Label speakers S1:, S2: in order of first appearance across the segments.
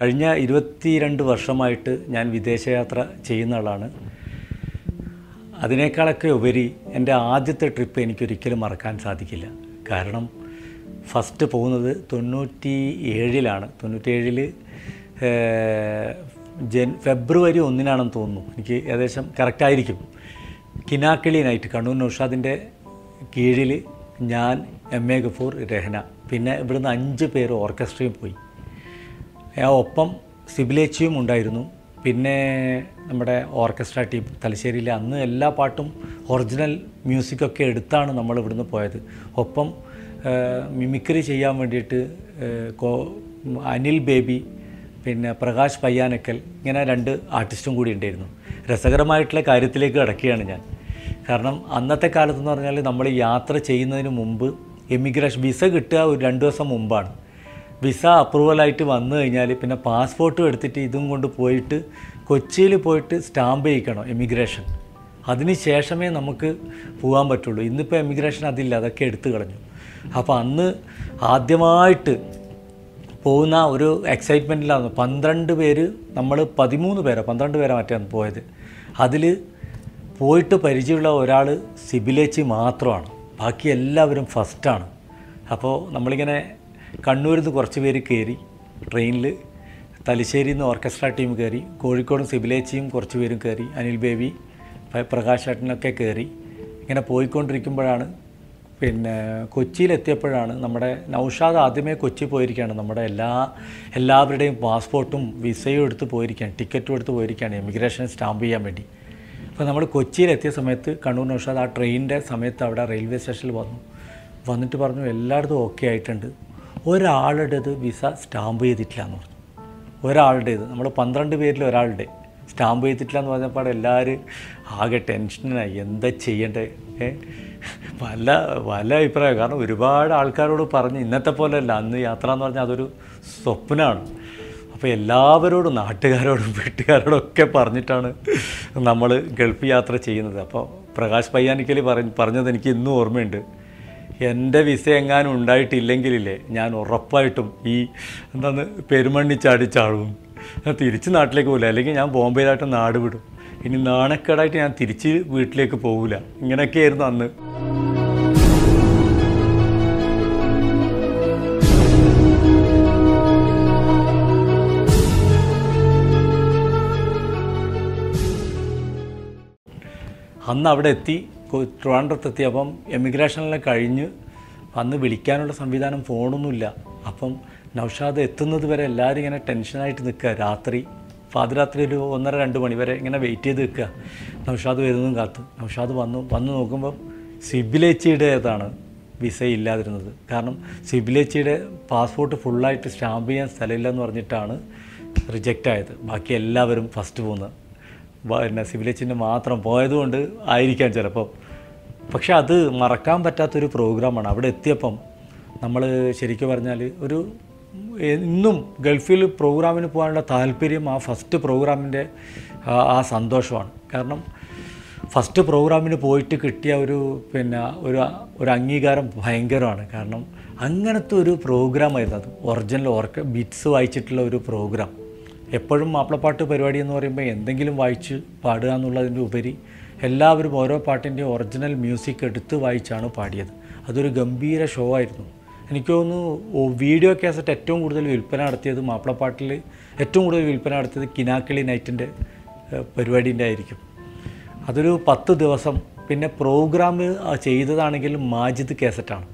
S1: കഴിഞ്ഞ ഇരുപത്തിരണ്ട് വർഷമായിട്ട് ഞാൻ വിദേശയാത്ര ചെയ്യുന്ന ആളാണ് അതിനേക്കാളൊക്കെ ഉപരി എൻ്റെ ആദ്യത്തെ ട്രിപ്പ് എനിക്കൊരിക്കലും മറക്കാൻ സാധിക്കില്ല കാരണം ഫസ്റ്റ് പോകുന്നത് തൊണ്ണൂറ്റി ഏഴിലാണ് തൊണ്ണൂറ്റിയേഴിൽ ജൻ ഫെബ്രുവരി ഒന്നിനാണെന്ന് തോന്നുന്നു എനിക്ക് ഏകദേശം കറക്റ്റായിരിക്കും കിനാക്കിളി നൈറ്റ് കണ്ണൂർ നൗഷാദിൻ്റെ കീഴിൽ ഞാൻ എം എ ഗഫൂർ രഹന പിന്നെ ഇവിടുന്ന് അഞ്ച് പേര് ഓർക്കസ്ട്രയും പോയി ആ ഒപ്പം സിബിലേച്ചിയും ഉണ്ടായിരുന്നു പിന്നെ നമ്മുടെ ഓർക്കസ്ട്ര ടീം തലശ്ശേരിയിലെ അന്ന് എല്ലാ പാട്ടും ഒറിജിനൽ മ്യൂസിക്കൊക്കെ എടുത്താണ് നമ്മൾ ഇവിടുന്ന് പോയത് ഒപ്പം മിമിക്രി ചെയ്യാൻ വേണ്ടിയിട്ട് ഏഹ്, കോ- അനിൽ ബേബി പിന്നെ പ്രകാശ് പയ്യാനക്കൽ ഇങ്ങനെ രണ്ട് ആർട്ടിസ്റ്റും കൂടി ഉണ്ടായിരുന്നു രസകരമായിട്ടുള്ള കാര്യത്തിലേക്ക് കിടക്കുകയാണ് ഞാൻ കാരണം അന്നത്തെ കാലത്തെന്ന് പറഞ്ഞാൽ നമ്മൾ യാത്ര ചെയ്യുന്നതിന് മുമ്പ് എമിഗ്രേഷൻ വിസ കിട്ടുക ഒരു രണ്ട് ദിവസം മുമ്പാണ് വിസ അപ്രൂവലായിട്ട് വന്നു കഴിഞ്ഞാൽ പിന്നെ പാസ്പോർട്ടും എടുത്തിട്ട് ഇതും കൊണ്ട് പോയിട്ട് കൊച്ചിയിൽ പോയിട്ട് സ്റ്റാമ്പ് ചെയ്യിക്കണം എമിഗ്രേഷൻ അതിന് ശേഷമേ നമുക്ക് പോകാൻ പറ്റുള്ളൂ ഇന്നിപ്പോൾ എമിഗ്രേഷൻ അതില്ല അതൊക്കെ എടുത്തു കളഞ്ഞു അപ്പോൾ അന്ന് ആദ്യമായിട്ട് പോകുന്ന ഒരു എക്സൈറ്റ്മെൻറ്റിലാണ് പന്ത്രണ്ട് പേര് നമ്മൾ പതിമൂന്ന് പേരാണ് പന്ത്രണ്ട് പേരാണ് മറ്റാണ് പോയത് അതിൽ പോയിട്ട് പരിചയമുള്ള ഒരാൾ സിബിലേച്ചി മാത്രമാണ് ബാക്കി എല്ലാവരും ഫസ്റ്റാണ് അപ്പോൾ നമ്മളിങ്ങനെ കണ്ണൂരിൽ നിന്ന് കുറച്ച് പേര് കയറി ട്രെയിനിൽ തലശ്ശേരിയിൽ നിന്ന് ഓർക്കസ്ട്ര ടീം കയറി കോഴിക്കോടും സിബിലേച്ചിയും കുറച്ച് പേരും കയറി അനിൽ ബേബി പ- പ്രകാശ് ഏട്ടനൊക്കെ കയറി ഇങ്ങനെ പോയിക്കൊണ്ടിരിക്കുമ്പോഴാണ് പിന്നെ കൊച്ചിയിലെത്തിയപ്പോഴാണ് നമ്മുടെ നൗഷാദ് ആദ്യമേ കൊച്ചി പോയിരിക്കുകയാണ് നമ്മുടെ എല്ലാ എല്ലാവരുടെയും പാസ്പോർട്ടും വിസയും എടുത്ത് പോയിരിക്കുകയാണ് ടിക്കറ്റും എടുത്ത് പോയിരിക്കുകയാണ് എമിഗ്രേഷൻ സ്റ്റാമ്പ് ചെയ്യാൻ വേണ്ടി അപ്പോൾ നമ്മൾ കൊച്ചിയിലെത്തിയ സമയത്ത് കണ്ണൂർ നൗഷാദ് ആ ട്രെയിനിൻ്റെ സമയത്ത് അവിടെ റെയിൽവേ സ്റ്റേഷനിൽ വന്നു വന്നിട്ട് പറഞ്ഞു എല്ലായിടത്തും ഓക്കെ ആയിട്ടുണ്ട് ഒരാളുടേത് വിസ സ്റ്റാമ്പ് ചെയ്തിട്ടില്ല എന്ന് പറഞ്ഞു ഒരാളുടേത് നമ്മൾ പന്ത്രണ്ട് പേരിൽ ഒരാളുടെ സ്റ്റാമ്പ് ചെയ്തിട്ടില്ല എന്ന് പറഞ്ഞപ്പോൾ എല്ലാവരും ആകെ ടെൻഷനായി എന്താ ചെയ്യണ്ടേ ഏ പല പല അഭിപ്രായം കാരണം ഒരുപാട് ആൾക്കാരോട് പറഞ്ഞ് ഇന്നത്തെ പോലെയല്ല അന്ന് യാത്ര എന്ന് പറഞ്ഞാൽ അതൊരു സ്വപ്നമാണ് അപ്പോൾ എല്ലാവരോടും നാട്ടുകാരോടും വീട്ടുകാരോടും ഒക്കെ പറഞ്ഞിട്ടാണ് നമ്മൾ ഗൾഫ് യാത്ര ചെയ്യുന്നത് അപ്പോൾ പ്രകാശ് പയ്യാനിക്കൽ പറഞ്ഞ് പറഞ്ഞത് എനിക്ക് ഇന്നും ഓർമ്മയുണ്ട് എൻ്റെ വിസ എങ്ങാനും ഉണ്ടായിട്ടില്ലെങ്കിലില്ലേ ഞാൻ ഉറപ്പായിട്ടും ഈ എന്താണ് പെരുമണ്ണി ചാടിച്ചാടും ഞാൻ തിരിച്ച് നാട്ടിലേക്ക് പോകില്ല അല്ലെങ്കിൽ ഞാൻ ബോംബെയിലായിട്ട് നാട് വിടും ഇനി നാണക്കേടായിട്ട് ഞാൻ തിരിച്ച് വീട്ടിലേക്ക് പോകില്ല ഇങ്ങനെയൊക്കെയായിരുന്നു അന്ന് അന്ന് അവിടെ എത്തി കൊ- ട്രിവാൻഡ്രത്ത് എത്തിയപ്പം എമിഗ്രേഷനെല്ലാം കഴിഞ്ഞ് അന്ന് വിളിക്കാനുള്ള സംവിധാനം ഫോണൊന്നുമില്ല അപ്പം നൗഷാദ് എത്തുന്നത് വരെ എല്ലാവരും ഇങ്ങനെ ടെൻഷനായിട്ട് നിൽക്കുക രാത്രി പാതിരാത്രി ഒരു ഒന്നര രണ്ട് മണി വരെ ഇങ്ങനെ വെയിറ്റ് ചെയ്ത് നിൽക്കുക നൗഷാദ് വരുന്നതും കാത്ത് നൗഷാദ് വന്നു വന്ന് നോക്കുമ്പം സിബിലേച്ചിയുടേതാണ് വിസ ഇല്ലാതിരുന്നത് കാരണം സിബിലേച്ചിയുടെ പാസ്പോർട്ട് ഫുള്ളായിട്ട് സ്റ്റാമ്പ് ചെയ്യാൻ സ്ഥലമില്ലെന്ന് പറഞ്ഞിട്ടാണ് റിജക്റ്റ് ആയത് ബാക്കി എല്ലാവരും ഫസ്റ്റ് പോകുന്നത് വ- പിന്നെ സിവിലേച്ചിൻ്റെ മാത്രം പോയതുകൊണ്ട് ആയിരിക്കാം ചിലപ്പോൾ പക്ഷെ അത് മറക്കാൻ പറ്റാത്തൊരു പ്രോഗ്രാമാണ് അവിടെ എത്തിയപ്പം നമ്മൾ ശരിക്കും പറഞ്ഞാൽ ഒരു ഇന്നും ഗൾഫിൽ പ്രോഗ്രാമിന് പോകാനുള്ള താല്പര്യം ആ ഫസ്റ്റ് പ്രോഗ്രാമിൻ്റെ ആ- ആ സന്തോഷമാണ് കാരണം ഫസ്റ്റ് പ്രോഗ്രാമിന് പോയിട്ട് കിട്ടിയ ഒരു പിന്നെ ഒരു ഒരു അംഗീകാരം ഭയങ്കരമാണ് കാരണം അങ്ങനത്തെ ഒരു പ്രോഗ്രാമായിരുന്നു അത് ഒറിജിനൽ ഓർക്ക ബിറ്റ്സ് വായിച്ചിട്ടുള്ള ഒരു പ്രോഗ്രാം എപ്പോഴും മാപ്പിളപ്പാട്ട് പരിപാടി എന്ന് പറയുമ്പോൾ എന്തെങ്കിലും വായിച്ച് പാടുക എന്നുള്ളതിൻ്റെ ഉപരി എല്ലാവരും ഓരോ പാട്ടിൻ്റെ ഒറിജിനൽ മ്യൂസിക് എടുത്ത് വായിച്ചാണ് പാടിയത് അതൊരു ഗംഭീര ഷോ ആയിരുന്നു എനിക്ക് തോന്നുന്നു ഓ- വീഡിയോ കാസറ്റ് ഏറ്റവും കൂടുതൽ വിൽപ്പന നടത്തിയത് മാപ്പിളപ്പാട്ടിൽ ഏറ്റവും കൂടുതൽ വിൽപ്പന നടത്തിയത് കിനാക്കിളി നൈറ്റിൻ്റെ പരിപാടിൻ്റെ ആയിരിക്കും അതൊരു പത്ത് ദിവസം പിന്നെ പ്രോഗ്രാം ചെയ്തതാണെങ്കിൽ മാജിദ് കാസറ്റാണ്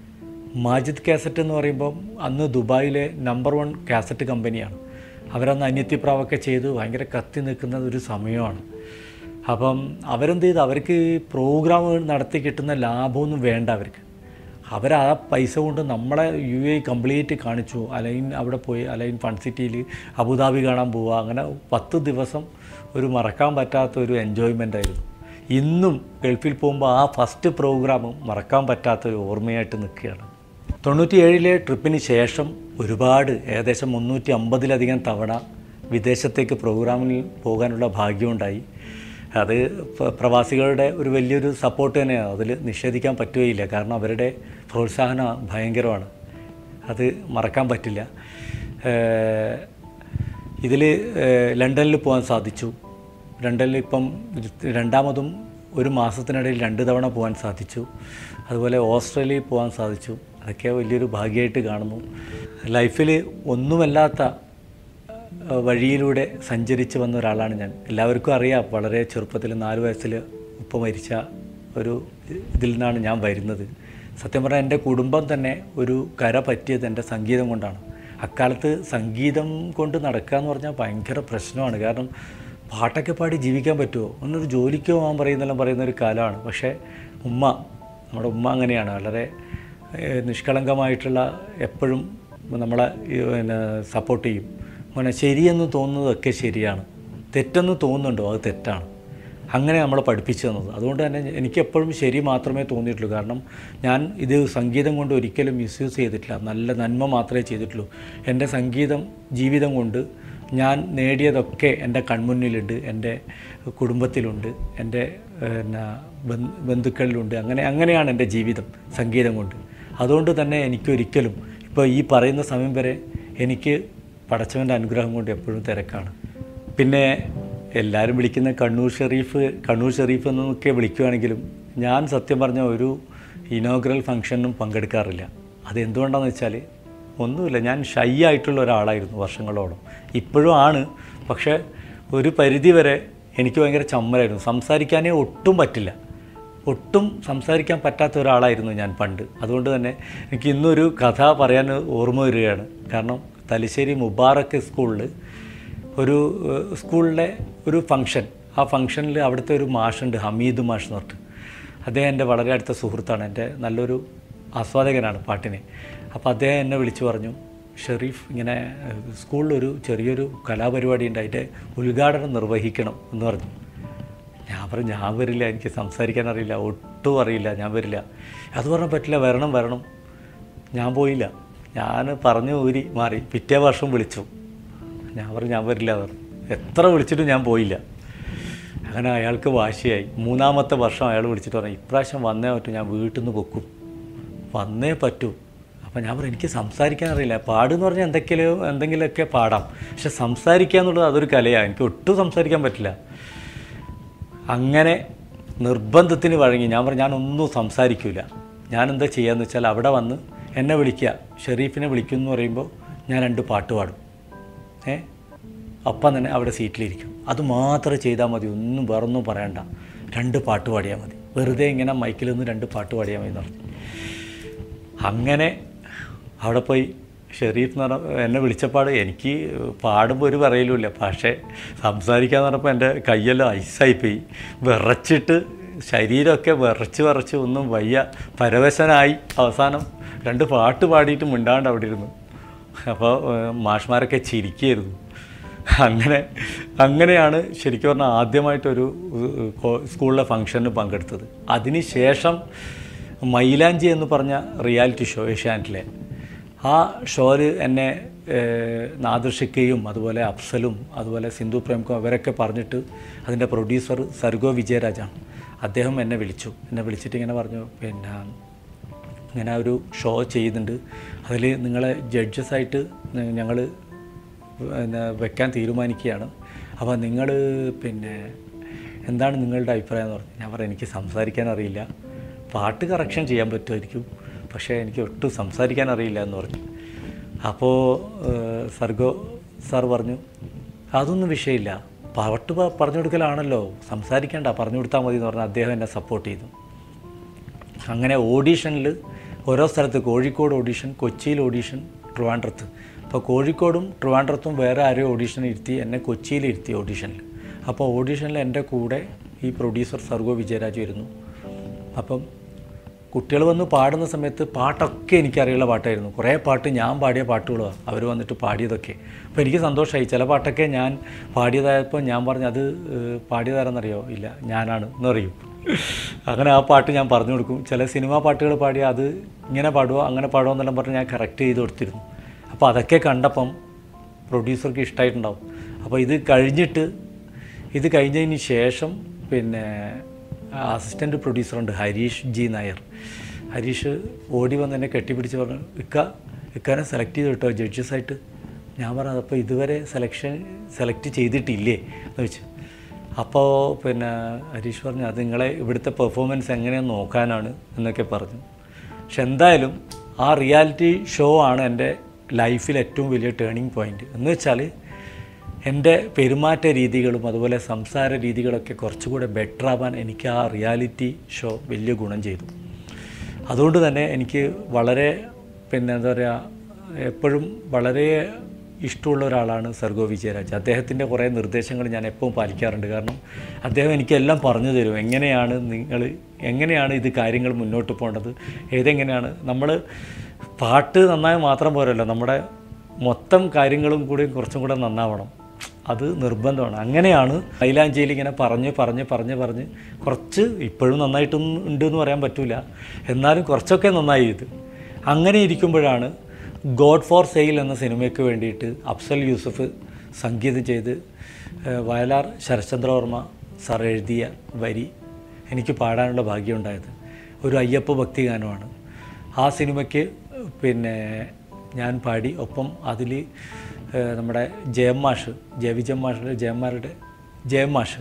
S1: മാജിദ് കാസറ്റ് എന്ന് പറയുമ്പം അന്ന് ദുബായിലെ നമ്പർ വൺ കാസറ്റ് കമ്പനിയാണ് അവരന്ന് അന്യത്തിപ്രാവൊക്കെ ചെയ്ത് ഭയങ്കര കത്തി നിൽക്കുന്ന ഒരു സമയമാണ് അപ്പം അവരെന്ത് ചെയ്തു അവർക്ക് പ്രോഗ്രാം നടത്തി കിട്ടുന്ന ലാഭമൊന്നും വേണ്ട അവർക്ക് അവർ ആ പൈസ കൊണ്ട് നമ്മളെ യു എ കംപ്ലീറ്റ് കാണിച്ചു അലൈൻ അവിടെ പോയി അലൈൻ ഫൺ സിറ്റിയിൽ അബുദാബി കാണാൻ പോവുക അങ്ങനെ പത്ത് ദിവസം ഒരു മറക്കാൻ പറ്റാത്ത ഒരു എൻജോയ്മെൻ്റ് ആയിരുന്നു ഇന്നും ഗൾഫിൽ പോകുമ്പോൾ ആ ഫസ്റ്റ് പ്രോഗ്രാമും മറക്കാൻ പറ്റാത്ത ഒരു ഓർമ്മയായിട്ട് നിൽക്കുകയാണ് തൊണ്ണൂറ്റിയേഴിലെ ട്രിപ്പിന് ശേഷം ഒരുപാട് ഏകദേശം മുന്നൂറ്റി അമ്പതിലധികം തവണ വിദേശത്തേക്ക് പ്രോഗ്രാമിൽ പോകാനുള്ള ഭാഗ്യമുണ്ടായി അത് പ്ര- പ്രവാസികളുടെ ഒരു വലിയൊരു സപ്പോർട്ട് തന്നെയാണ് അതിൽ നിഷേധിക്കാൻ പറ്റുകയില്ല കാരണം അവരുടെ പ്രോത്സാഹനം ഭയങ്കരമാണ് അത് മറക്കാൻ പറ്റില്ല ഏഹ് ഇതിൽ ലണ്ടനിൽ പോകാൻ സാധിച്ചു ലണ്ടനിൽ ഇപ്പം രണ്ടാമതും ഒരു മാസത്തിനിടയിൽ രണ്ട് തവണ പോകാൻ സാധിച്ചു അതുപോലെ ഓസ്ട്രേലിയയിൽ പോകാൻ സാധിച്ചു അതൊക്കെ വലിയൊരു ഭാഗ്യമായിട്ട് കാണുന്നു ലൈഫിൽ ഒന്നുമല്ലാത്ത ഏഹ് വഴിയിലൂടെ സഞ്ചരിച്ച് വന്ന ഒരാളാണ് ഞാൻ എല്ലാവർക്കും അറിയാം വളരെ ചെറുപ്പത്തിൽ നാല് വയസ്സിൽ ഉപ്പ മരിച്ച ഒരു ഇതിൽ നിന്നാണ് ഞാൻ വരുന്നത് സത്യം പറഞ്ഞാൽ എൻ്റെ കുടുംബം തന്നെ ഒരു കര പറ്റിയത് എൻ്റെ സംഗീതം കൊണ്ടാണ് അക്കാലത്ത് സംഗീതം കൊണ്ട് നടക്കുക എന്ന് പറഞ്ഞാൽ ഭയങ്കര പ്രശ്നമാണ് കാരണം പാട്ടൊക്കെ പാടി ജീവിക്കാൻ പറ്റുമോ ഒന്നൊരു ജോലിക്കോ പോകാൻ പറയുന്നെല്ലാം പറയുന്ന ഒരു കാലമാണ് പക്ഷേ ഉമ്മ നമ്മുടെ ഉമ്മ അങ്ങനെയാണ് വളരെ ഏഹ് നിഷ്കളങ്കമായിട്ടുള്ള എപ്പോഴും നമ്മളെ ഈ പിന്നെ സപ്പോർട്ട് ചെയ്യും അങ്ങനെ ശരിയെന്ന് തോന്നുന്നതൊക്കെ ശരിയാണ് തെറ്റെന്ന് തോന്നുന്നുണ്ടോ അത് തെറ്റാണ് അങ്ങനെ നമ്മളെ പഠിപ്പിച്ചു തന്നത് അതുകൊണ്ട് തന്നെ എനിക്ക് എപ്പോഴും ശരി മാത്രമേ തോന്നിയിട്ടുള്ളൂ കാരണം ഞാൻ ഇത് സംഗീതം കൊണ്ട് ഒരിക്കലും മിസ്യൂസ് ചെയ്തിട്ടില്ല നല്ല നന്മ മാത്രമേ ചെയ്തിട്ടുള്ളൂ എൻ്റെ സംഗീതം ജീവിതം കൊണ്ട് ഞാൻ നേടിയതൊക്കെ എൻ്റെ കൺമുന്നിലുണ്ട് എൻ്റെ കുടുംബത്തിലുണ്ട് എൻ്റെ പിന്നെ ബന്ധ- ബന്ധുക്കളിലുണ്ട് അങ്ങനെ അങ്ങനെയാണ് എൻ്റെ ജീവിതം സംഗീതം കൊണ്ട് അതുകൊണ്ട് തന്നെ എനിക്കൊരിക്കലും ഇപ്പോൾ ഈ പറയുന്ന സമയം വരെ എനിക്ക് പടച്ചവൻ്റെ അനുഗ്രഹം കൊണ്ട് എപ്പോഴും തിരക്കാണ് പിന്നെ എല്ലാവരും വിളിക്കുന്ന കണ്ണൂർ ഷെറീഫ് കണ്ണൂർ ഷെറീഫ് എന്നൊക്കെ വിളിക്കുകയാണെങ്കിലും ഞാൻ സത്യം പറഞ്ഞ ഒരു ഇനോഗ്രൽ ഫംഗ്ഷനും പങ്കെടുക്കാറില്ല അത് എന്തുകൊണ്ടാണെന്ന് വെച്ചാൽ ഒന്നുമില്ല ഞാൻ ഷൈ ആയിട്ടുള്ള ഒരാളായിരുന്നു വർഷങ്ങളോളം ഇപ്പോഴും ആണ് പക്ഷേ ഒരു പരിധി വരെ എനിക്ക് ഭയങ്കര ചമ്മലായിരുന്നു സംസാരിക്കാനേ ഒട്ടും പറ്റില്ല ഒട്ടും സംസാരിക്കാൻ പറ്റാത്ത ഒരാളായിരുന്നു ഞാൻ പണ്ട് അതുകൊണ്ട് തന്നെ എനിക്ക് ഇന്നൊരു കഥ പറയാൻ ഓർമ്മ വരികയാണ് കാരണം തലശ്ശേരി മുബാറക്ക് സ്കൂളിൽ ഒരു ഏഹ്, സ്കൂളിലെ ഒരു ഫംഗ്ഷൻ ആ ഫംഗ്ഷനിൽ അവിടുത്തെ ഒരു മാഷുണ്ട് ഹമീദ് മാഷ് എന്ന് പറഞ്ഞിട്ട് അദ്ദേഹം എൻ്റെ വളരെ അടുത്ത സുഹൃത്താണ് എൻ്റെ നല്ലൊരു ആസ്വാദകനാണ് പാട്ടിനെ അപ്പോൾ അദ്ദേഹം എന്നെ വിളിച്ചു പറഞ്ഞു ഷെറീഫ് ഇങ്ങനെ ഏഹ്, സ്കൂളിലൊരു ചെറിയൊരു കലാപരിപാടി ഉണ്ട് അതിൻ്റെ ഉദ്ഘാടനം നിർവഹിക്കണം എന്ന് പറഞ്ഞു ഞാൻ പറഞ്ഞു ഞാൻ വരില്ല എനിക്ക് സംസാരിക്കാൻ അറിയില്ല ഒട്ടും അറിയില്ല ഞാൻ വരില്ല അത് പറഞ്ഞാൽ പറ്റില്ല വരണം വരണം ഞാൻ പോയില്ല ഞാൻ പറഞ്ഞു ഊരി മാറി പിറ്റേ വർഷം വിളിച്ചു ഞാൻ പറഞ്ഞു ഞാൻ വരില്ല എന്ന് പറഞ്ഞു എത്ര വിളിച്ചിട്ടും ഞാൻ പോയില്ല അങ്ങനെ അയാൾക്ക് വാശിയായി മൂന്നാമത്തെ വർഷം അയാൾ വിളിച്ചിട്ട് പറഞ്ഞു ഇപ്രാവശ്യം വന്നേ പറ്റൂ ഞാൻ വീട്ടിൽ നിന്ന് പൊക്കും വന്നേ പറ്റൂ അപ്പം ഞാൻ പറഞ്ഞു എനിക്ക് സംസാരിക്കാൻ അറിയില്ല പാടെന്ന് പറഞ്ഞാൽ എന്തൊക്കെയോ എന്തെങ്കിലുമൊക്കെ പാടാം പക്ഷെ സംസാരിക്കുക എന്നുള്ളത് അതൊരു കലയാണ് എനിക്ക് ഒട്ടും സംസാരിക്കാൻ പറ്റില്ല അങ്ങനെ നിർബന്ധത്തിന് വഴങ്ങി ഞാൻ പറഞ്ഞു ഞാനൊന്നും സംസാരിക്കില്ല ഞാൻ എന്താ ചെയ്യാന്ന് വെച്ചാൽ അവിടെ വന്ന് എന്നെ വിളിക്കുക ഷെറീഫിനെ വിളിക്കും എന്ന് പറയുമ്പോൾ ഞാൻ രണ്ട് പാട്ട് പാടും ഏ അപ്പം തന്നെ അവിടെ സീറ്റിലിരിക്കും അത് മാത്രം ചെയ്താൽ മതി ഒന്നും വേറൊന്നും പറയണ്ട രണ്ട് പാട്ട് പാടിയാൽ മതി വെറുതെ ഇങ്ങനെ മൈക്കിൽ നിന്ന് രണ്ട് പാട്ട് പാടിയാൽ മതി എന്ന് പറഞ്ഞു അങ്ങനെ അവിടെ പോയി ഷെരീഫ് എന്ന് പറഞ്ഞ എന്നെ വിളിച്ചപ്പാട് എനിക്ക് പാടുമ്പോൾ ഒരു പറയലുമില്ല പക്ഷേ സംസാരിക്കാന്ന് പറഞ്ഞപ്പോൾ എൻ്റെ കയ്യെല്ലാം ഐസായിപ്പോയി വിറച്ചിട്ട് ശരീരമൊക്കെ വിറച്ച് വിറച്ച് ഒന്നും വയ്യ പരവശനായി അവസാനം രണ്ട് പാട്ട് പാടിയിട്ട് മിണ്ടാണ്ട് അവിടെ ഇരുന്നു അപ്പോൾ ഏഹ്, മാഷ്മാരൊക്കെ ചിരിക്കുകയായിരുന്നു അങ്ങനെ അങ്ങനെയാണ് ശരിക്കും പറഞ്ഞാൽ ആദ്യമായിട്ടൊരു ഏഹ്, കോ- സ്കൂളിലെ ഫംഗ്ഷന് പങ്കെടുത്തത് അതിന് ശേഷം മൈലാഞ്ചി എന്ന് പറഞ്ഞ റിയാലിറ്റി ഷോ ഏഷ്യാനെറ്റിലെ ആ ഷോയിൽ എന്നെ ഏഹ്, നാദൃഷിക്കയും അതുപോലെ അഫ്സലും അതുപോലെ സിന്ധു പ്രേംകും അവരൊക്കെ പറഞ്ഞിട്ട് അതിൻ്റെ പ്രൊഡ്യൂസർ സർഗോ വിജയരാജാണ് അദ്ദേഹം എന്നെ വിളിച്ചു എന്നെ വിളിച്ചിട്ട് ഇങ്ങനെ പറഞ്ഞു പിന്നെ ഇങ്ങനെ ഒരു ഷോ ചെയ്യുന്നുണ്ട് അതിൽ നിങ്ങളെ ജഡ്ജസായിട്ട് ഞങ്ങൾ പിന്നെ വെക്കാൻ തീരുമാനിക്കുകയാണ് അപ്പോൾ നിങ്ങൾ പിന്നെ എന്താണ് നിങ്ങളുടെ അഭിപ്രായം എന്ന് പറഞ്ഞു ഞാൻ പറഞ്ഞു എനിക്ക് സംസാരിക്കാൻ അറിയില്ല പാട്ട് കറക്ഷൻ ചെയ്യാൻ പറ്റുമായിരിക്കും പക്ഷേ എനിക്ക് ഒട്ടും സംസാരിക്കാൻ അറിയില്ല എന്ന് പറഞ്ഞു അപ്പോൾ ഏഹ്, സർഗോ സാർ പറഞ്ഞു അതൊന്നും വിഷയമില്ല പാട്ട് പ- പറഞ്ഞു കൊടുക്കലാണല്ലോ സംസാരിക്കേണ്ട പറഞ്ഞു കൊടുത്താൽ മതി എന്ന് പറഞ്ഞാൽ അദ്ദേഹം എന്നെ സപ്പോർട്ട് ചെയ്തു അങ്ങനെ ഓഡീഷനിൽ ഓരോ സ്ഥലത്ത് കോഴിക്കോട് ഓഡീഷൻ കൊച്ചിയിൽ ഓഡീഷൻ ട്രിവാൻഡ്രത്ത് അപ്പോൾ കോഴിക്കോടും ട്രിവാൻഡ്രത്തും വേറെ ആരോ ഓഡീഷൻ ഇരുത്തി എന്നെ കൊച്ചിയിൽ ഇരുത്തി ഓഡീഷനിൽ അപ്പോൾ ഓഡീഷനിൽ എൻ്റെ കൂടെ ഈ പ്രൊഡ്യൂസർ സർഗോ വിജയരാജ് വരുന്നു അപ്പം കുട്ടികൾ വന്ന് പാടുന്ന സമയത്ത് പാട്ടൊക്കെ എനിക്കറിയുള്ള പാട്ടായിരുന്നു കുറേ പാട്ട് ഞാൻ പാടിയ പാട്ടുകളാണ് അവർ വന്നിട്ട് പാടിയതൊക്കെ അപ്പോൾ എനിക്ക് സന്തോഷമായി ചില പാട്ടൊക്കെ ഞാൻ പാടിയതായപ്പോൾ ഞാൻ പറഞ്ഞു അത് ഏഹ്, പാടിയതാരെന്നറിയോ ഇല്ല ഞാനാണ് എന്ന് പറയും അങ്ങനെ ആ പാട്ട് ഞാൻ പറഞ്ഞു കൊടുക്കും ചില സിനിമാ പാട്ടുകൾ പാടിയാൽ അത് ഇങ്ങനെ പാടുമോ അങ്ങനെ പാടുമോ എന്നെല്ലാം പറഞ്ഞ് ഞാൻ കറക്റ്റ് ചെയ്ത് കൊടുത്തിരുന്നു അപ്പോൾ അതൊക്കെ കണ്ടപ്പം പ്രൊഡ്യൂസർക്ക് ഇഷ്ടമായിട്ടുണ്ടാവും അപ്പോൾ ഇത് കഴിഞ്ഞിട്ട് ഇത് കഴിഞ്ഞതിന് ശേഷം പിന്നെ അസിസ്റ്റൻ്റ് പ്രൊഡ്യൂസറുണ്ട് ഹരീഷ് ജി നായർ ഹരീഷ് ഓടി വന്ന് എന്നെ കെട്ടിപ്പിടിച്ച് പറഞ്ഞു ഇക്ക ഇക്കാനെ സെലക്ട് ചെയ്ത് കിട്ടോ ജഡ്ജസായിട്ട് ഞാൻ പറഞ്ഞത് അപ്പോൾ ഇതുവരെ സെലക്ഷൻ സെലക്ട് ചെയ്തിട്ടില്ലേ എന്ന് ചോദിച്ചു അപ്പോൾ പിന്നെ ഹരീഷ് പറഞ്ഞു അത് നിങ്ങളെ ഇവിടുത്തെ പെർഫോമൻസ് എങ്ങനെയാണെന്ന് നോക്കാനാണ് എന്നൊക്കെ പറഞ്ഞു പക്ഷെ എന്തായാലും ആ റിയാലിറ്റി ഷോ ആണ് എൻ്റെ ലൈഫിൽ ഏറ്റവും വലിയ ടേണിംഗ് പോയിൻ്റ് എന്ന് വെച്ചാൽ എൻ്റെ പെരുമാറ്റ രീതികളും അതുപോലെ സംസാര രീതികളൊക്കെ കുറച്ചുകൂടെ ബെറ്റർ ആവാൻ എനിക്ക് ആ റിയാലിറ്റി ഷോ വലിയ ഗുണം ചെയ്തു അതുകൊണ്ട് തന്നെ എനിക്ക് വളരെ പിന്നെ എന്താ പറയുക എപ്പോഴും വളരെ ഇഷ്ടമുള്ള ഒരാളാണ് സർഗോ വിജയരാജ് അദ്ദേഹത്തിൻ്റെ കുറേ നിർദ്ദേശങ്ങൾ ഞാൻ എപ്പോഴും പാലിക്കാറുണ്ട് കാരണം അദ്ദേഹം എനിക്കെല്ലാം പറഞ്ഞു തരും എങ്ങനെയാണ് നിങ്ങൾ എങ്ങനെയാണ് ഇത് കാര്യങ്ങൾ മുന്നോട്ട് പോകേണ്ടത് ഏതെങ്ങനെയാണ് നമ്മൾ പാട്ട് നന്നായ മാത്രം പോരല്ലോ നമ്മുടെ മൊത്തം കാര്യങ്ങളും കൂടി കുറച്ചും കൂടെ നന്നാവണം അത് നിർബന്ധമാണ് അങ്ങനെയാണ് മൈലാഞ്ചിയിൽ ഇങ്ങനെ പറഞ്ഞ് പറഞ്ഞ് പറഞ്ഞ് പറഞ്ഞ് കുറച്ച് ഇപ്പോഴും നന്നായിട്ടൊന്നും ഉണ്ട് എന്ന് പറയാൻ പറ്റില്ല എന്നാലും കുറച്ചൊക്കെ നന്നായി ഇത് അങ്ങനെ ഇരിക്കുമ്പോഴാണ് ഗോഡ് ഫോർ സെയിൽ എന്ന സിനിമയ്ക്ക് വേണ്ടിയിട്ട് അഫ്സൽ യൂസഫ് സംഗീതം ചെയ്ത് ഏഹ്, വയലാർ ശരത്ചന്ദ്രവർമ്മ സാർ എഴുതിയ വരി എനിക്ക് പാടാനുള്ള ഭാഗ്യമുണ്ടായത് ഒരു അയ്യപ്പ ഭക്തി ഗാനമാണ് ആ സിനിമയ്ക്ക് പിന്നെ ഞാൻ പാടി ഒപ്പം അതിൽ നമ്മുടെ ജയം മാഷ് ജയവിജയം മാഷിൻ്റെ ജയന്മാരുടെ ജയം മാഷ്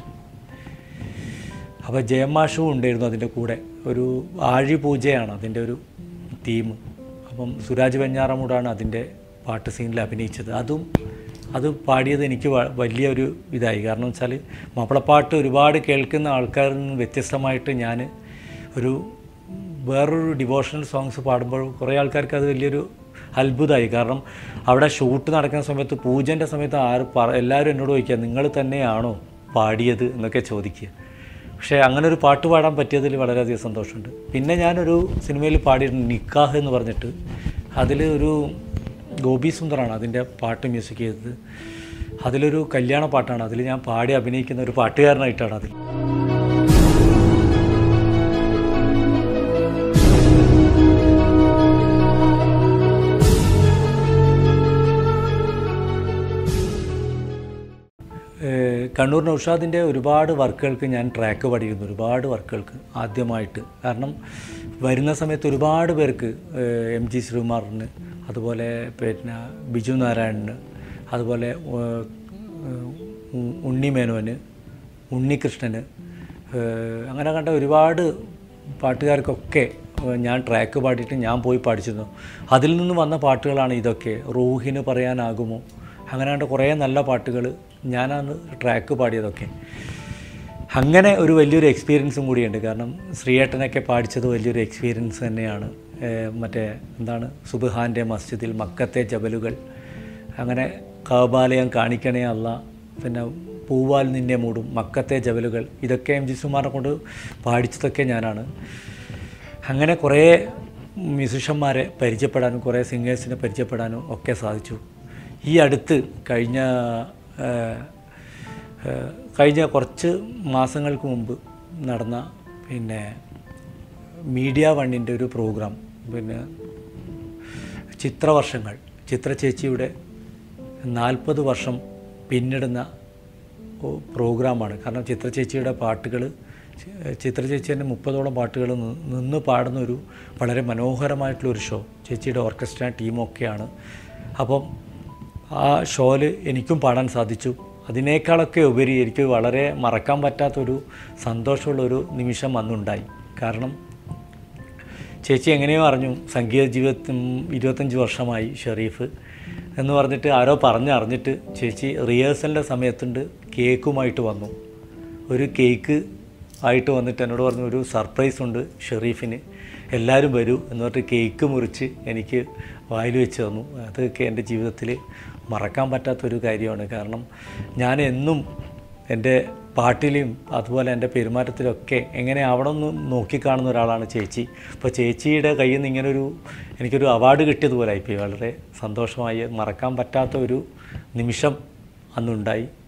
S1: അപ്പോൾ ജയം മാഷും ഉണ്ടായിരുന്നു അതിൻ്റെ കൂടെ ഒരു ആഴി പൂജയാണ് അതിൻ്റെ ഒരു തീം അപ്പം സുരാജ് വെഞ്ഞാറമൂടാണ് അതിൻ്റെ പാട്ട് സീനിൽ അഭിനയിച്ചത് അതും അത് പാടിയത് എനിക്ക് വ- വലിയൊരു ഇതായി കാരണം വെച്ചാൽ മാപ്പിളപ്പാട്ട് ഒരുപാട് കേൾക്കുന്ന ആൾക്കാരിൽ നിന്ന് വ്യത്യസ്തമായിട്ട് ഞാൻ ഒരു വേറൊരു ഡിവോഷണൽ സോങ്സ് പാടുമ്പോൾ കുറേ ആൾക്കാർക്ക് അത് വലിയൊരു അത്ഭുതമായി കാരണം അവിടെ ഷൂട്ട് നടക്കുന്ന സമയത്ത് പൂജൻ്റെ സമയത്ത് ആര് പറ എല്ലാവരും എന്നോട് ചോദിക്കുക നിങ്ങൾ തന്നെയാണോ പാടിയത് എന്നൊക്കെ ചോദിക്കുക പക്ഷേ അങ്ങനെ ഒരു പാട്ട് പാടാൻ പറ്റിയതിൽ വളരെയധികം സന്തോഷമുണ്ട് പിന്നെ ഞാനൊരു സിനിമയിൽ പാടിയിട്ടുണ്ട് നിക്കാഹ് എന്ന് പറഞ്ഞിട്ട് അതിൽ ഒരു ഗോപി സുന്ദറാണ് അതിൻ്റെ പാട്ട് മ്യൂസിക് ചെയ്തത് അതിലൊരു കല്യാണ പാട്ടാണ് അതിൽ ഞാൻ പാടി അഭിനയിക്കുന്ന ഒരു പാട്ടുകാരനായിട്ടാണ് അതിൽ ഏഹ് കണ്ണൂർ നൗഷാദിൻ്റെ ഒരുപാട് വർക്കുകൾക്ക് ഞാൻ ട്രാക്ക് പാടിയിരുന്നു ഒരുപാട് വർക്കുകൾക്ക് ആദ്യമായിട്ട് കാരണം വരുന്ന സമയത്ത് ഒരുപാട് പേർക്ക് ഏഹ് എം ജി ശ്രീകുമാറിന് അതുപോലെ പിന്നെ ബിജു നാരായണന് അതുപോലെ ഏഹ് ഉ- ഉണ്ണി മേനോന് ഉണ്ണികൃഷ്ണന് ഏഹ് അങ്ങനെ കണ്ട ഒരുപാട് പാട്ടുകാർക്കൊക്കെ ഏഹ് ഞാൻ ട്രാക്ക് പാടിയിട്ട് ഞാൻ പോയി പാടിച്ചിരുന്നു അതിൽ നിന്ന് വന്ന പാട്ടുകളാണ് ഇതൊക്കെ റൂഹിന് പറയാനാകുമോ അങ്ങനെ കണ്ട കുറേ നല്ല പാട്ടുകൾ ഞാനാണ് ട്രാക്ക് പാടിയതൊക്കെ അങ്ങനെ ഒരു വലിയൊരു എക്സ്പീരിയൻസും കൂടിയുണ്ട് കാരണം ശ്രീയേട്ടനൊക്കെ പാടിച്ചത് വലിയൊരു എക്സ്പീരിയൻസ് തന്നെയാണ് ഏഹ് മറ്റേ എന്താണ് സുബ്ഹാൻ്റെ മസ്ജിദിൽ മക്കത്തെ ജബലുകൾ അങ്ങനെ കബാലയം കാണിക്കണേ അല്ല പിന്നെ പൂവാൽ നിന്നെ മൂടും മക്കത്തെ ജബലുകൾ ഇതൊക്കെ എം ജി സുമാറിനെ കൊണ്ട് പാടിച്ചതൊക്കെ ഞാനാണ് അങ്ങനെ കുറേ മ്യൂസിഷ്യന്മാരെ പരിചയപ്പെടാനും കുറേ സിംഗേഴ്സിനെ പരിചയപ്പെടാനും ഒക്കെ സാധിച്ചു ഈ അടുത്ത് കഴിഞ്ഞ ആ, ആ, കഴിഞ്ഞ കുറച്ച് മാസങ്ങൾക്ക് മുമ്പ് നടന്ന പിന്നെ മീഡിയ വണ്ണിൻ്റെ ഒരു പ്രോഗ്രാം പിന്നെ ചിത്രവർഷങ്ങൾ ചിത്ര ചേച്ചിയുടെ നാൽപ്പത് വർഷം പിന്നിടുന്ന ഒ- പ്രോഗ്രാമാണ് കാരണം ചിത്ര ചേച്ചിയുടെ പാട്ടുകൾ ചിത്ര ചേച്ചി തന്നെ മുപ്പതോളം പാട്ടുകൾ നി- നിന്ന് പാടുന്ന ഒരു വളരെ മനോഹരമായിട്ടുള്ളൊരു ഷോ ചേച്ചിയുടെ ഓർക്കസ്ട്ര ടീമൊക്കെയാണ് അപ്പം ആ ഷോയിൽ എനിക്കും പാടാൻ സാധിച്ചു അതിനേക്കാളൊക്കെ ഉപരി എനിക്ക് വളരെ മറക്കാൻ പറ്റാത്തൊരു സന്തോഷമുള്ളൊരു നിമിഷം അന്നുണ്ടായി കാരണം ചേച്ചി എങ്ങനെയോ അറിഞ്ഞു സംഗീത ജീവിതത്തിൽ ഇരുപത്തഞ്ച് വർഷമായി ഷെറീഫ് എന്ന് പറഞ്ഞിട്ട് ആരോ പറഞ്ഞ് അറിഞ്ഞിട്ട് ചേച്ചി റിഹേഴ്സലിൻ്റെ സമയത്തുണ്ട് കേക്കുമായിട്ട് വന്നു ഒരു കേക്ക് ആയിട്ട് വന്നിട്ട് എന്നോട് പറഞ്ഞു ഒരു സർപ്രൈസ് ഉണ്ട് ഷെറീഫിന് എല്ലാവരും വരൂ എന്ന് പറഞ്ഞിട്ട് കേക്ക് മുറിച്ച് എനിക്ക് വായിൽ വെച്ച് തന്നു അതൊക്കെ എൻ്റെ ജീവിതത്തിൽ മറക്കാൻ പറ്റാത്തൊരു കാര്യമാണ് കാരണം ഞാൻ എന്നും എൻ്റെ പാട്ടിലും അതുപോലെ എൻ്റെ പെരുമാറ്റത്തിലൊക്കെ എങ്ങനെ ആവണമെന്ന് നോക്കിക്കാണുന്ന ഒരാളാണ് ചേച്ചി അപ്പോൾ ചേച്ചിയുടെ കയ്യിൽ നിന്ന് ഇങ്ങനൊരു എനിക്കൊരു അവാർഡ് കിട്ടിയതുപോലെ ആയിപ്പോയി വളരെ സന്തോഷമായി മറക്കാൻ പറ്റാത്ത ഒരു നിമിഷം അന്നുണ്ടായി